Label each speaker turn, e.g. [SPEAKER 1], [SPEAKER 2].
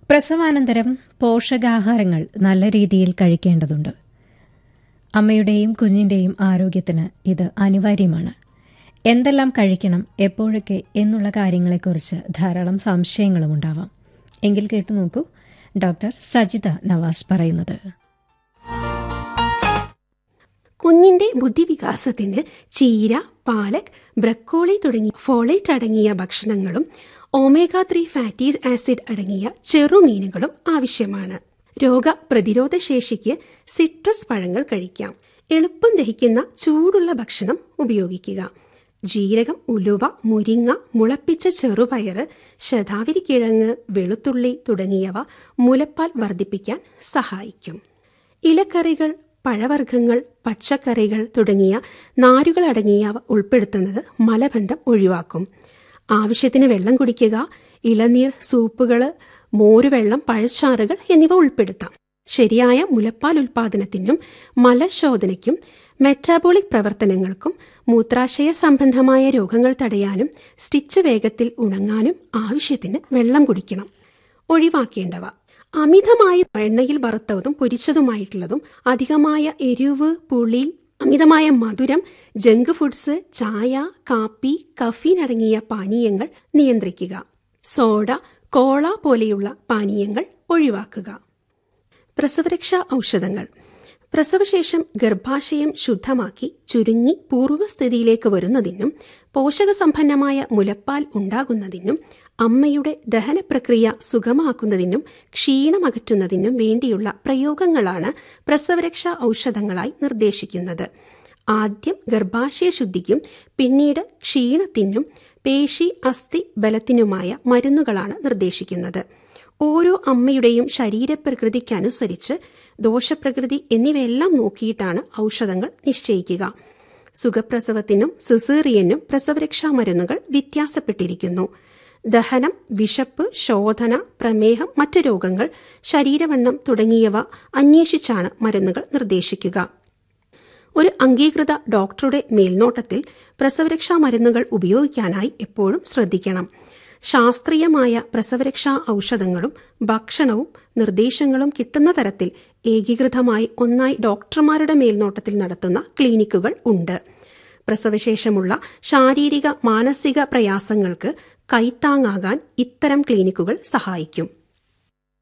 [SPEAKER 1] പ്രസവാനന്തരം പോഷകാഹാരങ്ങൾ നല്ല രീതിയിൽ കഴിക്കേണ്ടതുണ്ട് അമ്മയുടെയും കുഞ്ഞിന്റെയും ആരോഗ്യത്തിന് ഇത് അനിവാര്യമാണ് എന്തെല്ലാം കഴിക്കണം എപ്പോഴൊക്കെ എന്നുള്ള കാര്യങ്ങളെക്കുറിച്ച് ധാരാളം സംശയങ്ങളും ഉണ്ടാവാം എങ്കിൽ കേട്ടു നോക്കൂ ഡോക്ടർ സജിത നവാസ് പറയുന്നത്
[SPEAKER 2] കുഞ്ഞിന്റെ ബുദ്ധിവികാസത്തിന് ചീര പാലക് ബ്രക്കോളി തുടങ്ങിയ ഫോളേറ്റ് അടങ്ങിയ ഭക്ഷണങ്ങളും ഒമേഗ ത്രീ ഫാറ്റി ആസിഡ് അടങ്ങിയ ചെറുമീനുകളും ആവശ്യമാണ് രോഗ പ്രതിരോധ ശേഷിക്ക് സിട്രസ് പഴങ്ങൾ കഴിക്കാം എളുപ്പം ദഹിക്കുന്ന ചൂടുള്ള ഭക്ഷണം ഉപയോഗിക്കുക ജീരകം ഉലുവ മുരിങ്ങ മുളപ്പിച്ച ചെറുപയറ് ശതാവിരിക്കിഴങ്ങ് വെളുത്തുള്ളി തുടങ്ങിയവ മുലപ്പാൽ വർദ്ധിപ്പിക്കാൻ സഹായിക്കും ഇലക്കറികൾ പഴവർഗ്ഗങ്ങൾ പച്ചക്കറികൾ തുടങ്ങിയ നാരുകൾ അടങ്ങിയവ ഉൾപ്പെടുത്തുന്നത് മലബന്ധം ഒഴിവാക്കും ആവശ്യത്തിന് വെള്ളം കുടിക്കുക ഇളനീർ സൂപ്പുകൾ മോരുവെള്ളം പഴച്ചാറുകൾ എന്നിവ ഉൾപ്പെടുത്താം ശരിയായ മുലപ്പാൽ ഉൽപാദനത്തിനും മലശോധനയ്ക്കും മെറ്റാബോളിക് പ്രവർത്തനങ്ങൾക്കും മൂത്രാശയ സംബന്ധമായ രോഗങ്ങൾ തടയാനും സ്റ്റിച്ച് വേഗത്തിൽ ഉണങ്ങാനും ആവശ്യത്തിന് വെള്ളം കുടിക്കണം ഒഴിവാക്കേണ്ടവ അമിതമായ എണ്ണയിൽ വറുത്തതും പൊരിച്ചതുമായിട്ടുള്ളതും അധികമായ എരിവ് പുളി അമിതമായ മധുരം ജങ്ക് ഫുഡ്സ് ചായ കാപ്പി കഫീൻ അടങ്ങിയ പാനീയങ്ങൾ നിയന്ത്രിക്കുക സോഡ കോള പോലെയുള്ള പാനീയങ്ങൾ ഒഴിവാക്കുക പ്രസവരക്ഷാ ഔഷധങ്ങൾ പ്രസവശേഷം ഗർഭാശയം ശുദ്ധമാക്കി ചുരുങ്ങി പൂർവ്വസ്ഥിതിയിലേക്ക് വരുന്നതിനും പോഷകസമ്പന്നമായ മുലപ്പാൽ ഉണ്ടാകുന്നതിനും അമ്മയുടെ ദഹന പ്രക്രിയ സുഗമാക്കുന്നതിനും ക്ഷീണമകറ്റുന്നതിനും വേണ്ടിയുള്ള പ്രയോഗങ്ങളാണ് പ്രസവരക്ഷാ ഔഷധങ്ങളായി നിർദ്ദേശിക്കുന്നത് ആദ്യം ഗർഭാശയ ശുദ്ധിക്കും പിന്നീട് ക്ഷീണത്തിനും പേശി അസ്ഥി ബലത്തിനുമായ മരുന്നുകളാണ് നിർദ്ദേശിക്കുന്നത് ഓരോ അമ്മയുടെയും ശരീരപ്രകൃതിക്കനുസരിച്ച് ദോഷപ്രകൃതി എന്നിവയെല്ലാം നോക്കിയിട്ടാണ് ഔഷധങ്ങൾ നിശ്ചയിക്കുക സുഖപ്രസവത്തിനും സിസേറിയനും പ്രസവരക്ഷാ മരുന്നുകൾ വ്യത്യാസപ്പെട്ടിരിക്കുന്നു ദഹനം വിശപ്പ് ശോധന പ്രമേഹം മറ്റ് രോഗങ്ങൾ ശരീരവണ്ണം തുടങ്ങിയവ അന്വേഷിച്ചാണ് മരുന്നുകൾ നിർദ്ദേശിക്കുക ഒരു അംഗീകൃത ഡോക്ടറുടെ മേൽനോട്ടത്തിൽ പ്രസവരക്ഷാ മരുന്നുകൾ ഉപയോഗിക്കാനായി എപ്പോഴും ശ്രദ്ധിക്കണം ശാസ്ത്രീയമായ പ്രസവരക്ഷാ ഔഷധങ്ങളും ഭക്ഷണവും നിർദ്ദേശങ്ങളും കിട്ടുന്ന തരത്തിൽ ഏകീകൃതമായി ഒന്നായി ഡോക്ടർമാരുടെ മേൽനോട്ടത്തിൽ നടത്തുന്ന ക്ലിനിക്കുകൾ ഉണ്ട് പ്രസവശേഷമുള്ള ശാരീരിക മാനസിക പ്രയാസങ്ങൾക്ക് കൈത്താങ്ങാകാൻ ഇത്തരം ക്ലിനിക്കുകൾ സഹായിക്കും